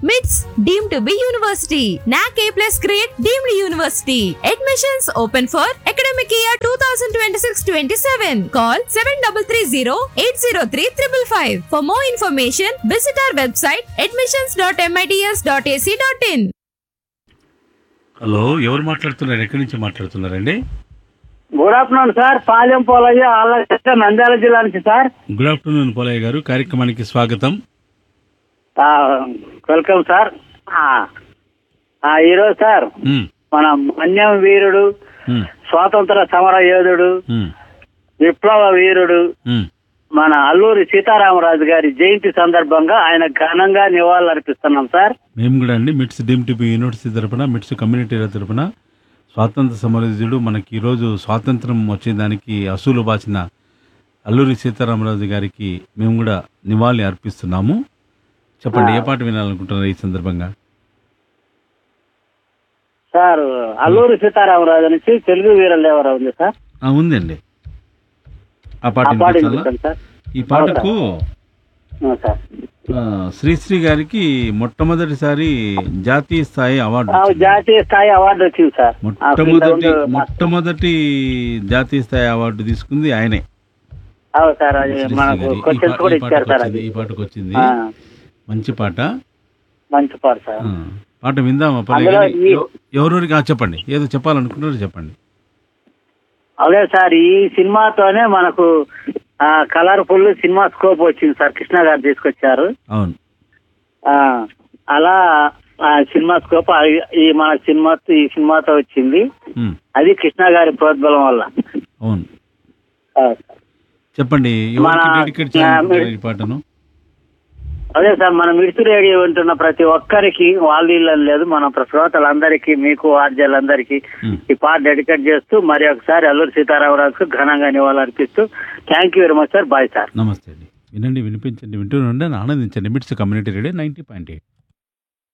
MITS deemed to be university. NAC A plus grade deemed university. Admissions open for academic year 2026-27. Call 7330-803-555. For more information, visit our website admissions.mits.ac.in. Hello ఎవరు మాట్లాడుతున్నారు ఎక్కడి నుంచి మాట్లాడుతున్నారండి good afternoon sir Palem Polaiah ఆలయ నంద్యాల జిల్లా నుంచి sir good afternoon Polayya గారు కార్యక్రమానికి స్వాగతం ఆ, వెల్కమ్ సార్ ఆ, ఆ, ఈరోజు సార్ ఉమ్, మన మన్యం వీరుడు ఉమ్, స్వాతంత్ర సమర యోధుడు ఉమ్, విప్లవ వీరుడు ఉమ్. మన అల్లూరి సీతారామరాజు గారి జయంతి సందర్భంగా ఆయన ఘనంగా నివాళులు అర్పిస్తున్నాం సార్ మేము కూడా అండి మిట్స్ డీమ్ టీపీ యూనివర్సిటీ తరపున మిట్స్ కమ్యూనిటీ తరపున స్వాతంత్ర సమరయుడు మనకి ఈరోజు స్వాతంత్రం వచ్చేదానికి అసూలు బాచిన అల్లూరి సీతారామరాజు గారికి మేము కూడా నివాళి అర్పిస్తున్నాము చెప్పండి ఏ పాట వినాలనుకుంటున్నారు ఈ సందర్భంగా సార్ అల్లూరి సీతారామరాజు నుంచి తెలుగు వీరులు ఎవరు ఉంది సార్ ఆ, ఉందండి ఆ పాట ఆ పాట వినిపించాలా? వినిపించండి సార్ ఈ పాటకు ఆ, సార్ ఆ, శ్రీశ్రీ గారికి మొట్టమొదటిసారి జాతీయ స్థాయి అవార్డు ఆ, వచ్చింది. జాతీయ స్థాయి అవార్డు వచ్చింది సార్ ఆ క్రింద మొట్టమొదటి ఉండు- మొట్టమొదటి జాతీయ స్థాయి అవార్డు తీసుకుంది ఆయనే అవును సార్ అది శ్రీశ్రీ మనకు గారి. ఈ క్వశ్చన్స్ పా- కూడా ఈ ఇచ్చారు పాటకు సార్ వచ్చింది, అది ఈ పాటకు వచ్చింది ఆ, మంచి పాట మంచి పాట సార్ ఆ, పాట విందామా పల్లె అందులో గారి? ఈ- ఎవ- ఎవరెవరికి ఆ, చెప్పండి ఏదో చెప్పాలనుకుంటున్నారో చెప్పండి అదే సార్ ఈ సినిమాతోనే మనకు కలర్ఫుల్ సినిమా స్కోప్ వచ్చింది సార్ కృష్ణ గారు తీసుకొచ్చారు అవును ఆ, అలా ఆ సినిమా స్కోప్ ఆ- ఈ మన సినిమా ఈ సినిమాతో వచ్చింది ఉమ్, అది కృష్ణ గారి ప్రోద్బలం వల్ల అవును ఆ, చెప్పండి ఎవరికి మన- డెడికేట్ చేయాలనుకుంటున్నారు ఆ, ఈ పాటను అదే సార్ మన మిడిసి రేడియో వింటున్న ప్రతి ఒక్కరికి వాళ్ళు వీళ్ళని లేదు మన శ్రోతలందరికీ మీకు ఆర్జలందరికీ ఉమ్. ఈ పాట డెడికేట్ చేస్తూ మరి ఒకసారి అల్లూరి సీతారామరాజుకు ఘనంగా నివాళులు అర్పిస్తూ thank you very much sir bye sir నమస్తే అండి వినండి వినిపించండి వింటూ ఉండండి ఆనందించండి MITS community radio ninety point eight